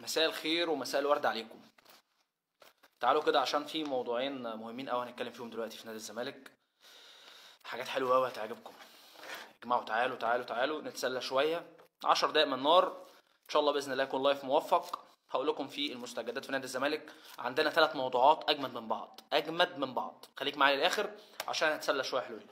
مساء الخير ومساء الورد عليكم تعالوا كده عشان في موضوعين مهمين قوي هنتكلم فيهم دلوقتي في نادي الزمالك حاجات حلوه قوي هتعجبكم اجمعوا تعالوا تعالوا تعالوا نتسلى شويه 10 دقايق من النار ان شاء الله باذن الله يكون لايف موفق هقول لكم في المستجدات في نادي الزمالك عندنا ثلاث موضوعات اجمد من بعض اجمد من بعض خليك معايا للاخر عشان نتسلى شويه حلوين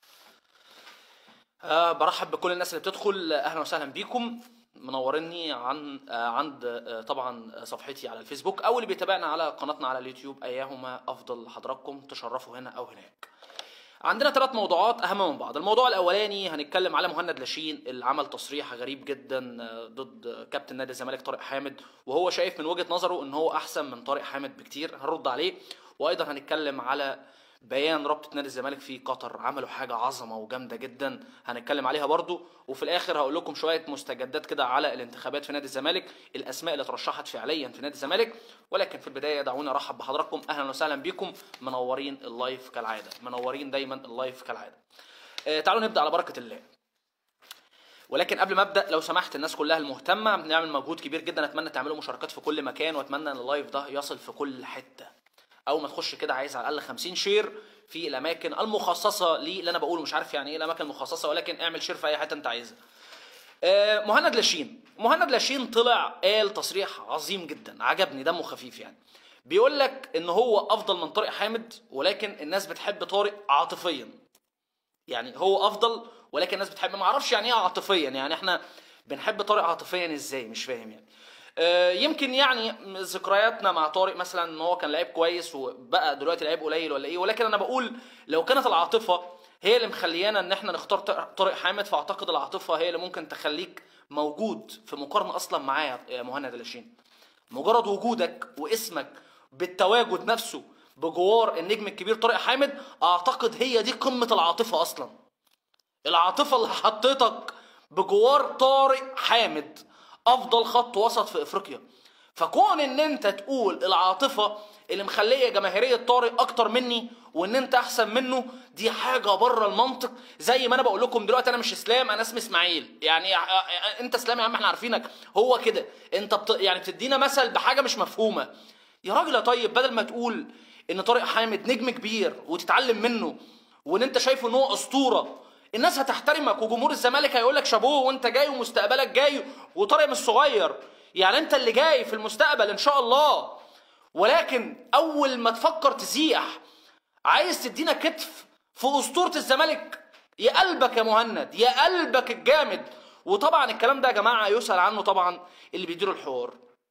أه برحب بكل الناس اللي بتدخل اهلا وسهلا بيكم منوريني عن آه عند آه طبعا صفحتي على الفيسبوك او اللي بيتابعنا على قناتنا على اليوتيوب ايهما افضل لحضراتكم تشرفوا هنا او هناك عندنا ثلاث موضوعات اهم من بعض الموضوع الاولاني هنتكلم على مهند لاشين اللي عمل تصريح غريب جدا آه، ضد كابتن نادي الزمالك طارق حامد وهو شايف من وجهة نظره ان هو احسن من طارق حامد بكتير هنرد عليه وايضا هنتكلم على بيان رابطه نادي الزمالك في قطر عملوا حاجه عظمه وجامده جدا هنتكلم عليها برضو وفي الاخر هقول لكم شويه مستجدات كده على الانتخابات في نادي الزمالك الاسماء اللي اترشحت فعليا في نادي الزمالك ولكن في البدايه دعوني ارحب بحضراتكم اهلا وسهلا بكم منورين اللايف كالعاده منورين دايما اللايف كالعاده آه تعالوا نبدا على بركه الله ولكن قبل ما ابدا لو سمحت الناس كلها المهتمه بنعمل مجهود كبير جدا اتمنى تعملوا مشاركات في كل مكان واتمنى ان اللايف ده يصل في كل حته اول ما تخش كده عايز على الاقل 50 شير في الاماكن المخصصه لي اللي انا بقوله مش عارف يعني ايه الاماكن المخصصه ولكن اعمل شير في اي حته انت عايزها آه، مهند لاشين مهند لاشين طلع قال تصريح عظيم جدا عجبني دمه خفيف يعني بيقول لك ان هو افضل من طارق حامد ولكن الناس بتحب طارق عاطفيا يعني هو افضل ولكن الناس بتحب ما اعرفش يعني ايه عاطفيا يعني احنا بنحب طارق عاطفيا ازاي مش فاهم يعني آه، يمكن يعني ذكرياتنا مع طارق مثلا ان هو كان لعيب كويس وبقى دلوقتي لعيب قليل ولا ايه ولكن انا بقول لو كانت العاطفه هي اللي مخليانا ان احنا نختار طارق حامد فاعتقد العاطفه هي اللي ممكن تخليك موجود في مقارنه اصلا معايا يا مهند لاشين مجرد وجودك واسمك بالتواجد نفسه بجوار النجم الكبير طارق حامد اعتقد هي دي قمه العاطفه اصلا العاطفه اللي حطيتك بجوار طارق حامد افضل خط وسط في افريقيا فكون ان انت تقول العاطفه اللي مخليه جماهيريه طارق اكتر مني وان انت احسن منه دي حاجه بره المنطق زي ما انا بقول لكم دلوقتي انا مش اسلام انا اسمي اسماعيل يعني انت اسلام يا عم احنا عارفينك هو كده انت بت... يعني بتدينا مثل بحاجه مش مفهومه يا راجل يا طيب بدل ما تقول ان طارق حامد نجم كبير وتتعلم منه وان انت شايفه ان هو اسطوره الناس هتحترمك وجمهور الزمالك هيقول لك شابوه وانت جاي ومستقبلك جاي وطارق مش صغير يعني انت اللي جاي في المستقبل ان شاء الله ولكن اول ما تفكر تزيح عايز تدينا كتف في اسطوره الزمالك يا قلبك يا مهند يا قلبك الجامد وطبعا الكلام ده يا جماعه يسال عنه طبعا اللي بيديروا الحوار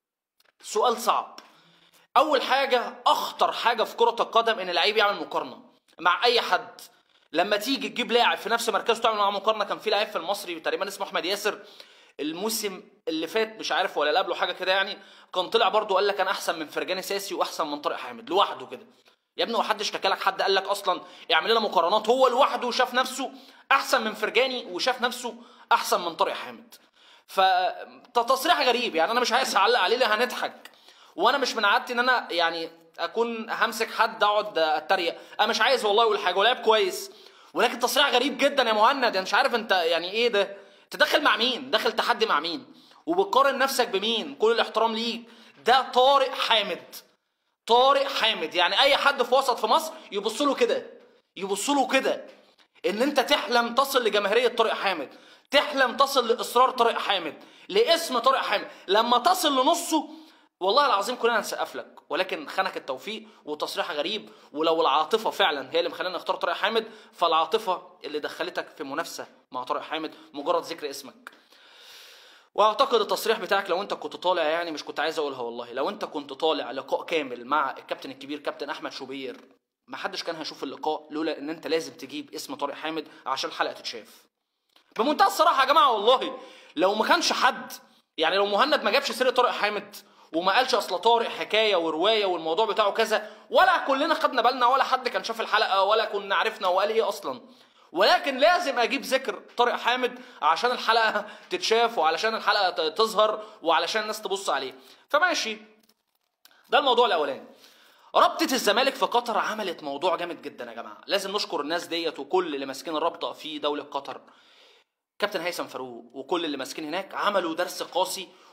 سؤال صعب اول حاجه اخطر حاجه في كره القدم ان اللعيب يعمل مقارنه مع اي حد لما تيجي تجيب لاعب في نفس مركزه تعمل معاه مقارنه كان في لاعب في المصري تقريبا اسمه احمد ياسر الموسم اللي فات مش عارف ولا اللي قبله حاجه كده يعني كان طلع برضه قال لك انا احسن من فرجاني ساسي واحسن من طارق حامد لوحده كده يا ابني وحد اشتكى لك حد قال لك اصلا اعمل لنا مقارنات هو لوحده شاف نفسه احسن من فرجاني وشاف نفسه احسن من طارق حامد فتصريح غريب يعني انا مش عايز اعلق عليه ليه هنضحك وانا مش من عادتي ان انا يعني اكون همسك حد اقعد اتريق انا مش عايز والله اقول حاجه ولعب كويس ولكن تصريح غريب جدا يا مهند انا مش عارف انت يعني ايه ده انت داخل مع مين داخل تحدي مع مين وبتقارن نفسك بمين كل الاحترام ليك ده طارق حامد طارق حامد يعني اي حد في وسط في مصر يبص له كده يبص له كده ان انت تحلم تصل لجماهيريه طارق حامد تحلم تصل لاصرار طارق حامد لاسم طارق حامد لما تصل لنصه والله العظيم كلنا نسقف لك ولكن خانك التوفيق وتصريح غريب ولو العاطفه فعلا هي اللي مخلينا نختار طارق حامد فالعاطفه اللي دخلتك في منافسه مع طارق حامد مجرد ذكر اسمك واعتقد التصريح بتاعك لو انت كنت طالع يعني مش كنت عايز اقولها والله لو انت كنت طالع لقاء كامل مع الكابتن الكبير كابتن احمد شوبير ما حدش كان هيشوف اللقاء لولا ان انت لازم تجيب اسم طارق حامد عشان الحلقه تتشاف بمنتهى الصراحه يا جماعه والله لو ما كانش حد يعني لو مهند ما جابش سيره طارق حامد وما قالش اصل طارق حكايه وروايه والموضوع بتاعه كذا ولا كلنا خدنا بالنا ولا حد كان شاف الحلقه ولا كنا عرفنا هو قال ايه اصلا ولكن لازم اجيب ذكر طارق حامد عشان الحلقه تتشاف وعلشان الحلقه تظهر وعلشان الناس تبص عليه فماشي ده الموضوع الاولاني رابطة الزمالك في قطر عملت موضوع جامد جدا يا جماعة لازم نشكر الناس ديت وكل اللي ماسكين الرابطة في دولة قطر كابتن هيثم فاروق وكل اللي ماسكين هناك عملوا درس قاسي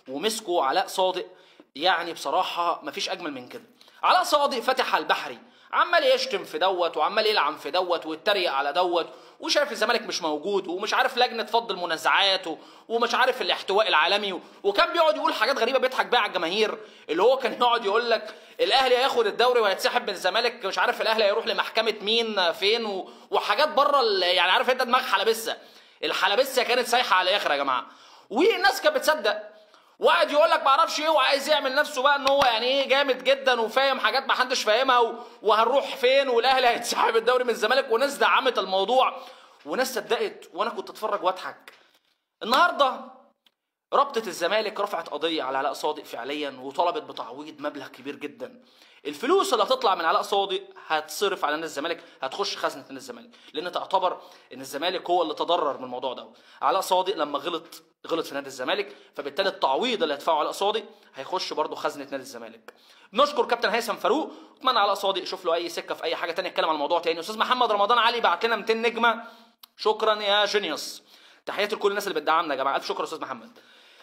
ومسكوا علاء صادق يعني بصراحه مفيش اجمل من كده علاء صادق فتح على البحري عمال يشتم في دوت وعمال يلعن في دوت ويتريق على دوت وشايف الزمالك مش موجود ومش عارف لجنه فض المنازعات و- ومش عارف الاحتواء العالمي و- وكان بيقعد يقول حاجات غريبه بيضحك بيها على الجماهير اللي هو كان يقعد يقول لك الاهلي هياخد الدوري وهيتسحب من الزمالك مش عارف الاهلي هيروح لمحكمه مين فين و... وحاجات بره ال- يعني عارف انت دماغ حلبسه الحلبسه كانت سايحه على الاخر يا جماعه والناس كانت بتصدق وقعد يقول لك ما اعرفش ايه وعايز يعمل نفسه بقى ان هو يعني ايه جامد جدا وفاهم حاجات ما حدش فاهمها و... وهنروح فين والاهلي هيتسحب الدوري من الزمالك وناس دعمت الموضوع وناس صدقت وانا كنت اتفرج واضحك النهارده رابطة الزمالك رفعت قضية على علاء صادق فعليا وطلبت بتعويض مبلغ كبير جدا. الفلوس اللي هتطلع من علاء صادق هتصرف على نادي الزمالك هتخش خزنة نادي الزمالك لأن تعتبر إن الزمالك هو اللي تضرر من الموضوع ده. علاء صادق لما غلط غلط في نادي الزمالك فبالتالي التعويض اللي هيدفعه علاء صادق هيخش برضه خزنة نادي الزمالك. نشكر كابتن هيثم فاروق اتمنى علاء صادق يشوف له أي سكة في أي حاجة تانية يتكلم عن الموضوع تاني. أستاذ محمد رمضان علي بعت لنا 200 نجمة شكرا يا جينيوس. تحياتي لكل الناس اللي بتدعمنا يا جماعة ألف شكر يا أستاذ محمد.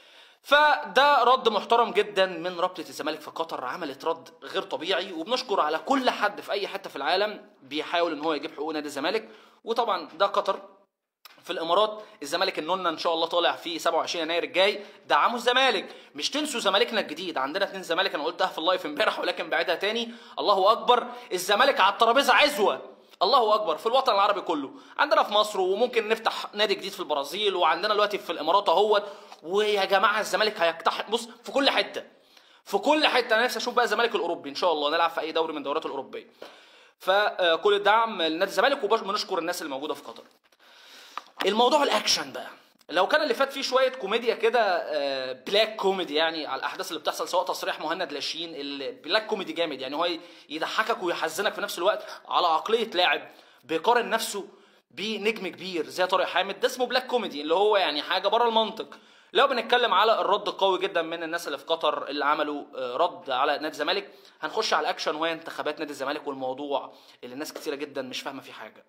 فده رد محترم جدا من رابطه الزمالك في قطر عملت رد غير طبيعي وبنشكر على كل حد في اي حته في العالم بيحاول ان هو يجيب حقوق نادي الزمالك وطبعا ده قطر في الامارات الزمالك النونة ان شاء الله طالع في 27 يناير الجاي دعموا الزمالك مش تنسوا زمالكنا الجديد عندنا اتنين زمالك انا قلتها في اللايف امبارح ولكن بعيدها تاني الله اكبر الزمالك على الترابيزه عزوه الله اكبر في الوطن العربي كله عندنا في مصر وممكن نفتح نادي جديد في البرازيل وعندنا دلوقتي في الامارات اهوت ويا جماعه الزمالك هيقتحم بص في كل حته في كل حته انا نفسي اشوف بقى الزمالك الاوروبي ان شاء الله نلعب في اي دوري من الدوريات الاوروبيه فكل الدعم لنادي الزمالك وبنشكر الناس اللي موجوده في قطر الموضوع الاكشن بقى لو كان اللي فات فيه شويه كوميديا كده آه، بلاك كوميدي يعني على الاحداث اللي بتحصل سواء تصريح مهند لاشين البلاك كوميدي جامد يعني هو يضحكك ويحزنك في نفس الوقت على عقليه لاعب بيقارن نفسه بنجم كبير زي طارق حامد ده اسمه بلاك كوميدي اللي هو يعني حاجه بره المنطق لو بنتكلم على الرد القوي جدا من الناس اللي في قطر اللي عملوا آه، رد على نادي الزمالك هنخش على الاكشن وهي انتخابات نادي الزمالك والموضوع اللي الناس كتيره جدا مش فاهمه فيه حاجه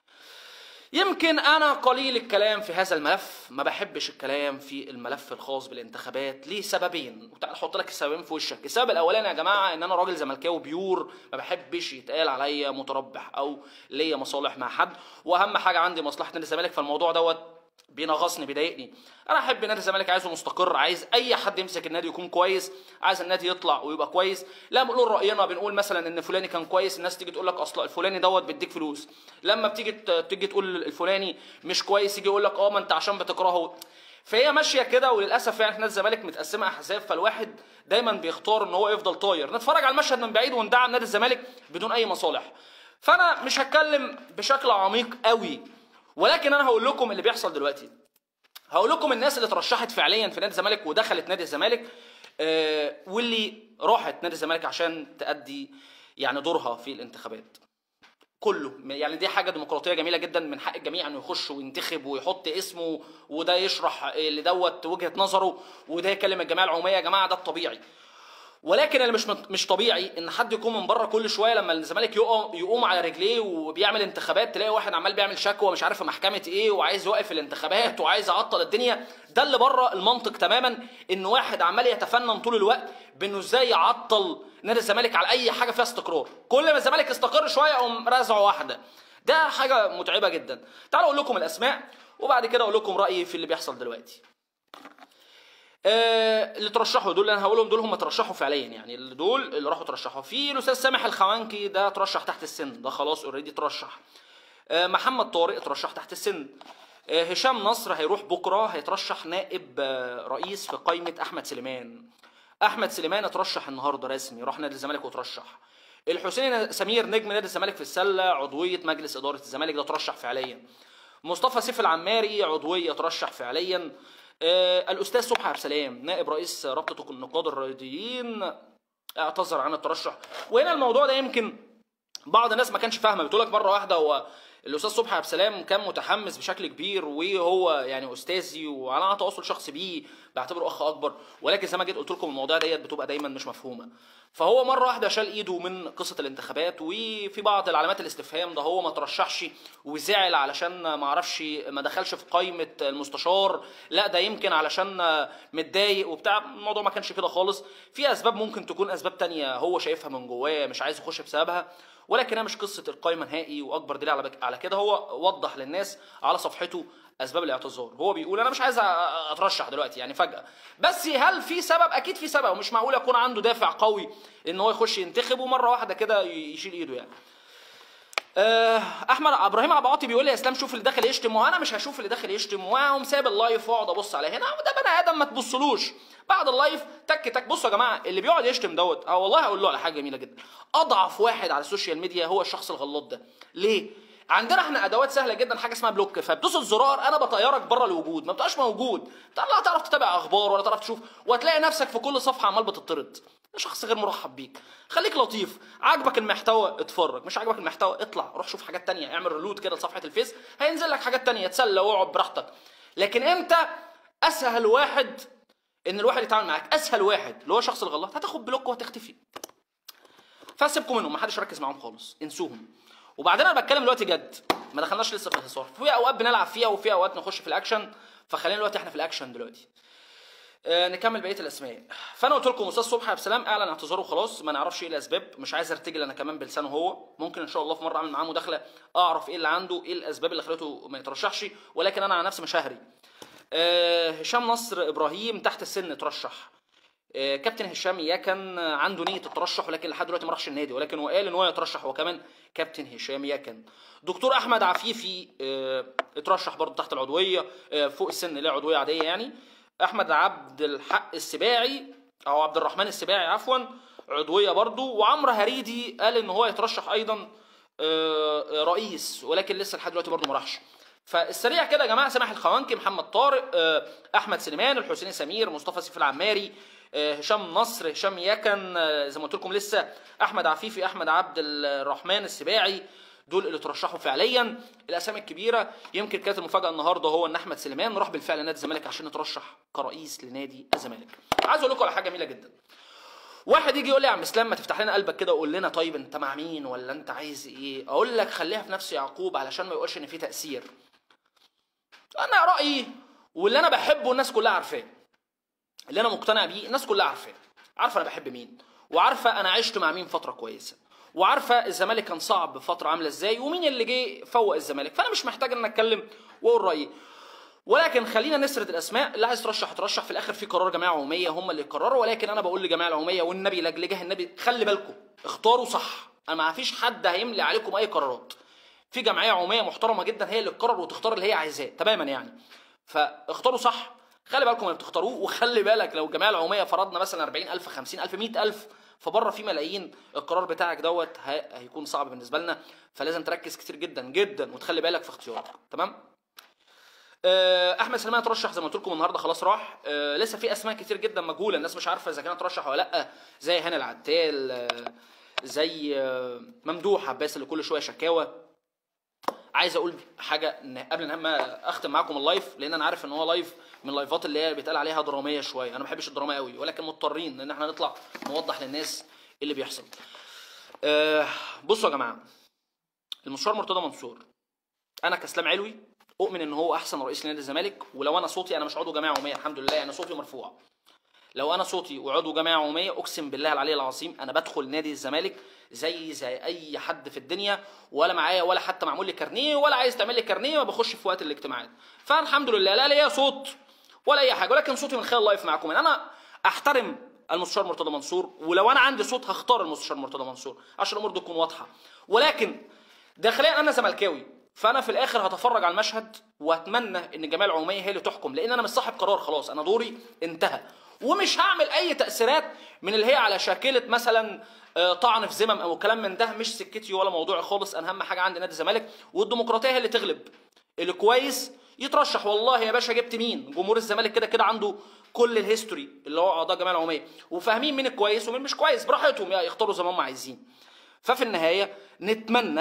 يمكن انا قليل الكلام في هذا الملف ما بحبش الكلام في الملف الخاص بالانتخابات لسببين وتعال احط لك السببين في وشك السبب الاولاني يا جماعه ان انا راجل زملكاوي بيور ما بحبش يتقال عليا متربح او ليا مصالح مع حد واهم حاجه عندي مصلحه نادي الزمالك فالموضوع دوت بينغصني بيضايقني انا احب نادي الزمالك عايزه مستقر عايز اي حد يمسك النادي يكون كويس عايز النادي يطلع ويبقى كويس لا بنقول راينا بنقول مثلا ان فلاني كان كويس الناس تيجي تقول لك اصلا الفلاني دوت بيديك فلوس لما بتيجي ت- تيجي تقول الفلاني مش كويس يجي يقول لك اه ما انت عشان بتكرهه فهي ماشيه كده وللاسف يعني نادي الزمالك متقسمه احزاب فالواحد دايما بيختار ان هو يفضل طاير نتفرج على المشهد من بعيد وندعم نادي الزمالك بدون اي مصالح فانا مش هتكلم بشكل عميق قوي ولكن انا هقول لكم اللي بيحصل دلوقتي هقول لكم الناس اللي اترشحت فعليا في نادي الزمالك ودخلت نادي الزمالك آه، واللي راحت نادي الزمالك عشان تأدي يعني دورها في الانتخابات كله يعني دي حاجه ديمقراطيه جميله جدا من حق الجميع انه يخش وينتخب ويحط اسمه وده يشرح لدوت وجهه نظره وده يكلم الجمعيه العموميه يا جماعه ده الطبيعي ولكن اللي مش مش طبيعي ان حد يكون من بره كل شويه لما الزمالك يقوم يقوم على رجليه وبيعمل انتخابات تلاقي واحد عمال بيعمل شكوى مش عارف في محكمه ايه وعايز يوقف الانتخابات وعايز يعطل الدنيا ده اللي بره المنطق تماما ان واحد عمال يتفنن طول الوقت بانه ازاي يعطل نادي الزمالك على اي حاجه فيها استقرار كل ما الزمالك يستقر شويه يقوم رازعه واحده ده حاجه متعبه جدا تعالوا اقول لكم الاسماء وبعد كده اقول لكم رايي في اللي بيحصل دلوقتي آه، اللي ترشحوا دول اللي انا هقولهم دول هم ترشحوا فعليا يعني اللي دول اللي راحوا ترشحوا في الاستاذ سامح الخوانكي ده ترشح تحت السن ده خلاص اوريدي ترشح آه، محمد طارق ترشح تحت السن آه، هشام نصر هيروح بكره هيترشح نائب آه، رئيس في قائمه احمد سليمان احمد سليمان اترشح النهارده رسمي راح نادي الزمالك وترشح الحسين سمير نجم نادي الزمالك في السله عضويه مجلس اداره الزمالك ده ترشح فعليا مصطفى سيف العماري عضويه ترشح فعليا آه الاستاذ صبحي عبد السلام نائب رئيس رابطه النقاد الرياضيين اعتذر عن الترشح وهنا الموضوع ده يمكن بعض الناس ما كانش فاهمه بتقول لك مره واحده هو الاستاذ صبحي عبد السلام كان متحمس بشكل كبير وهو يعني استاذي وعلى تواصل شخصي بيه بعتبره اخ اكبر ولكن زي ما جيت قلت لكم المواضيع ديت بتبقى دايما مش مفهومه فهو مره واحده شال ايده من قصه الانتخابات وفي بعض العلامات الاستفهام ده هو ما ترشحش وزعل علشان ما اعرفش ما دخلش في قائمه المستشار لا ده يمكن علشان متضايق وبتاع الموضوع ما كانش كده خالص في اسباب ممكن تكون اسباب تانية هو شايفها من جواه مش عايز يخش بسببها ولكنها مش قصه القائمه نهائي واكبر دليل على على كده هو وضح للناس على صفحته اسباب الاعتذار هو بيقول انا مش عايز اترشح دلوقتي يعني فجاه بس هل في سبب اكيد في سبب ومش معقول يكون عنده دافع قوي ان هو يخش ينتخب ومره واحده كده يشيل ايده يعني آه، احمد ابراهيم عبد العاطي بيقول لي يا اسلام شوف اللي داخل يشتم وانا مش هشوف اللي داخل يشتم واقوم ساب اللايف واقعد ابص على هنا ده بني ادم ما تبصلوش بعد اللايف تك تك بصوا يا جماعه اللي بيقعد يشتم دوت اه والله هقول له على حاجه جميله جدا اضعف واحد على السوشيال ميديا هو الشخص الغلط ده ليه عندنا احنا ادوات سهله جدا حاجه اسمها بلوك فبتدوس الزرار انا بطيرك بره الوجود ما بتبقاش موجود لا تعرف تتابع اخبار ولا تعرف تشوف وهتلاقي نفسك في كل صفحه عمال بتطرد شخص غير مرحب بيك خليك لطيف عاجبك المحتوى اتفرج مش عاجبك المحتوى اطلع روح شوف حاجات تانية اعمل ريلود كده لصفحه الفيس هينزل لك حاجات تانية تسلى واقعد براحتك لكن انت اسهل واحد ان الواحد يتعامل معاك اسهل واحد اللي هو شخص الغلط هتاخد بلوك وهتختفي فسيبكم منهم ما حدش ركز معاهم خالص انسوهم وبعدين انا بتكلم دلوقتي جد ما دخلناش لسه في الهزار في اوقات بنلعب فيها وفي اوقات نخش في الاكشن فخلينا دلوقتي احنا في الاكشن دلوقتي آه نكمل بقيه الاسماء فانا قلت لكم استاذ صبحي عبد السلام اعلن اعتذاره خلاص ما نعرفش ايه الاسباب مش عايز ارتجل انا كمان بلسانه هو ممكن ان شاء الله في مره اعمل معاه مداخله اعرف ايه اللي عنده ايه الاسباب اللي خلته ما يترشحش ولكن انا على نفسي مش ههري آه هشام نصر ابراهيم تحت السن ترشح آه كابتن هشام يكن عنده نيه الترشح ولكن لحد دلوقتي ما راحش النادي ولكن هو قال ان هو يترشح هو كمان كابتن هشام يكن دكتور احمد عفيفي آه اترشح برضه تحت العضويه آه فوق السن اللي عضويه عاديه يعني احمد عبد الحق السباعي او عبد الرحمن السباعي عفوا عضويه برضه وعمرو هريدي قال ان هو يترشح ايضا رئيس ولكن لسه لحد دلوقتي برضه ما راحش فالسريع كده يا جماعه سامح الخوانكي محمد طارق احمد سليمان الحسيني سمير مصطفى سيف العماري هشام نصر هشام يكن زي ما قلت لكم لسه احمد عفيفي احمد عبد الرحمن السباعي دول اللي ترشحوا فعليا الاسامي الكبيره يمكن كانت المفاجاه النهارده هو ان احمد سليمان راح بالفعل نادي الزمالك عشان يترشح كرئيس لنادي الزمالك عايز اقول لكم على حاجه جميله جدا واحد يجي يقول لي يا عم اسلام ما تفتح لنا قلبك كده وقول لنا طيب انت مع مين ولا انت عايز ايه اقول لك خليها في نفس يعقوب علشان ما يقولش ان في تاثير انا رايي واللي انا بحبه الناس كلها عارفاه اللي انا مقتنع بيه الناس كلها عارفاه عارفه انا بحب مين وعارفه انا عشت مع مين فتره كويسه وعارفه الزمالك كان صعب فتره عامله ازاي ومين اللي جه فوق الزمالك فانا مش محتاج ان اتكلم واقول رايي ولكن خلينا نسرد الاسماء اللي عايز يترشح يترشح في الاخر في قرار جمعيه عموميه هم اللي يقرروا ولكن انا بقول لجمعيه العموميه والنبي لجه النبي خلي بالكم اختاروا صح انا ما فيش حد هيملي عليكم اي قرارات في جمعيه عموميه محترمه جدا هي اللي تقرر وتختار اللي هي عايزاه تماما يعني فاختاروا صح خلي بالكم اللي بتختاروه وخلي بالك لو الجمعيه العموميه فرضنا مثلا 40000 50000 100000 فبره في ملايين القرار بتاعك دوت هيكون صعب بالنسبه لنا فلازم تركز كتير جدا جدا وتخلي بالك في اختيارك تمام احمد سليمان ترشح زي ما قلت لكم النهارده خلاص راح أه لسه في اسماء كتير جدا مجهوله الناس مش عارفه اذا كان ترشح ولا لا زي هاني العتال أه زي أه ممدوح عباس اللي كل شويه شكاوى عايز اقول حاجه إن قبل ما اختم معاكم اللايف لان انا عارف ان هو لايف من اللايفات اللي هي بيتقال عليها دراميه شويه انا ما بحبش الدراما قوي ولكن مضطرين ان احنا نطلع نوضح للناس اللي بيحصل أه بصوا يا جماعه المستشار مرتضى منصور انا كاسلام علوي اؤمن ان هو احسن رئيس لنادي الزمالك ولو انا صوتي انا مش عضو جمعيه عموميه الحمد لله يعني صوتي مرفوع لو انا صوتي وعضو جمعيه عموميه اقسم بالله العلي العظيم انا بدخل نادي الزمالك زي زي اي حد في الدنيا ولا معايا ولا حتى معمول لي كارنيه ولا عايز تعمل لي كارنيه ما بخش في وقت الاجتماعات فالحمد لله لا ليا صوت ولا اي حاجه ولكن صوتي من خلال اللايف معاكم انا احترم المستشار مرتضى منصور ولو انا عندي صوت هختار المستشار مرتضى منصور عشان الامور دي تكون واضحه ولكن داخليا انا زملكاوي فانا في الاخر هتفرج على المشهد واتمنى ان الجمعيه العموميه هي اللي تحكم لان انا مش صاحب قرار خلاص انا دوري انتهى ومش هعمل اي تاثيرات من اللي هي على شاكله مثلا طعن في ذمم او كلام من ده مش سكتي ولا موضوعي خالص انا اهم حاجه عندي نادي الزمالك والديمقراطيه هي اللي تغلب اللي كويس يترشح والله يا باشا جبت مين جمهور الزمالك كده كده عنده كل الهيستوري اللي هو اعضاء الجمعيه العموميه وفاهمين مين الكويس ومين مش كويس براحتهم يختاروا زي ما هم عايزين ففي النهايه نتمنى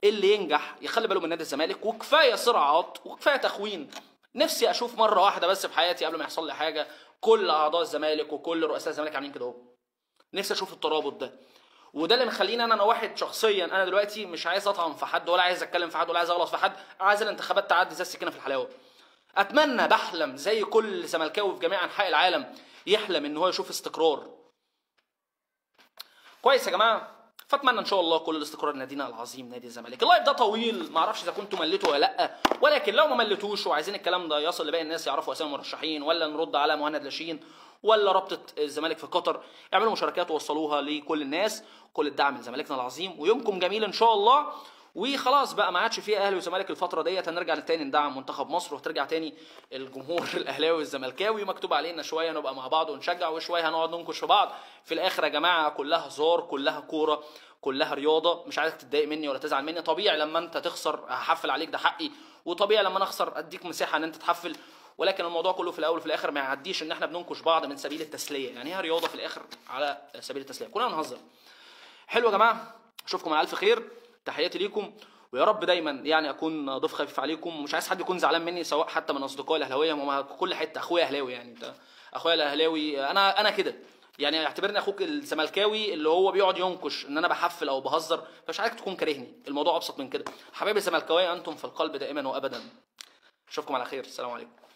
اللي ينجح يخلي باله من نادي الزمالك وكفايه صراعات وكفايه تخوين نفسي اشوف مره واحده بس في حياتي قبل ما يحصل لي حاجه كل اعضاء الزمالك وكل رؤساء الزمالك عاملين كده اهو نفسي اشوف الترابط ده وده اللي مخليني انا انا واحد شخصيا انا دلوقتي مش عايز اطعن في حد ولا عايز اتكلم في حد ولا عايز اغلط في حد عايز الانتخابات تعدي زي السكينه في الحلاوه اتمنى بحلم زي كل زملكاوي في جميع انحاء العالم يحلم ان هو يشوف استقرار كويس يا جماعه فاتمنى ان شاء الله كل الاستقرار لنادينا العظيم نادي الزمالك اللايف ده طويل ما اعرفش اذا كنتوا مليتوا ولا لا ولكن لو ما مليتوش وعايزين الكلام ده يصل لباقي الناس يعرفوا اسامي المرشحين ولا نرد على مهند لاشين ولا رابطه الزمالك في قطر اعملوا مشاركات ووصلوها لكل الناس كل الدعم لزمالكنا العظيم ويومكم جميل ان شاء الله وخلاص بقى ما عادش فيه اهلي وزمالك الفتره ديت هنرجع تاني ندعم منتخب مصر وهترجع تاني الجمهور الاهلاوي والزملكاوي مكتوب علينا شويه نبقى مع بعض ونشجع وشويه هنقعد ننكش في بعض في الاخر يا جماعه كلها هزار كلها كوره كلها رياضه مش عايزك تتضايق مني ولا تزعل مني طبيعي لما انت تخسر هحفل عليك ده حقي وطبيعي لما انا اخسر اديك مساحه ان انت تحفل ولكن الموضوع كله في الاول وفي الاخر ما يعديش ان احنا بننكش بعض من سبيل التسليه يعني هي رياضه في الاخر على سبيل التسليه كلنا نهزر حلو يا جماعه اشوفكم على الف خير تحياتي ليكم ويا رب دايما يعني اكون ضيف خفيف عليكم ومش عايز حد يكون زعلان مني سواء حتى من اصدقائي الاهلاويه هم كل حته اخويا اهلاوي يعني انت اخويا الاهلاوي انا انا كده يعني اعتبرني اخوك الزملكاوي اللي هو بيقعد ينكش ان انا بحفل او بهزر فمش عايزك تكون كارهني الموضوع ابسط من كده حبايبي الزملكاويه انتم في القلب دائما وابدا اشوفكم على خير السلام عليكم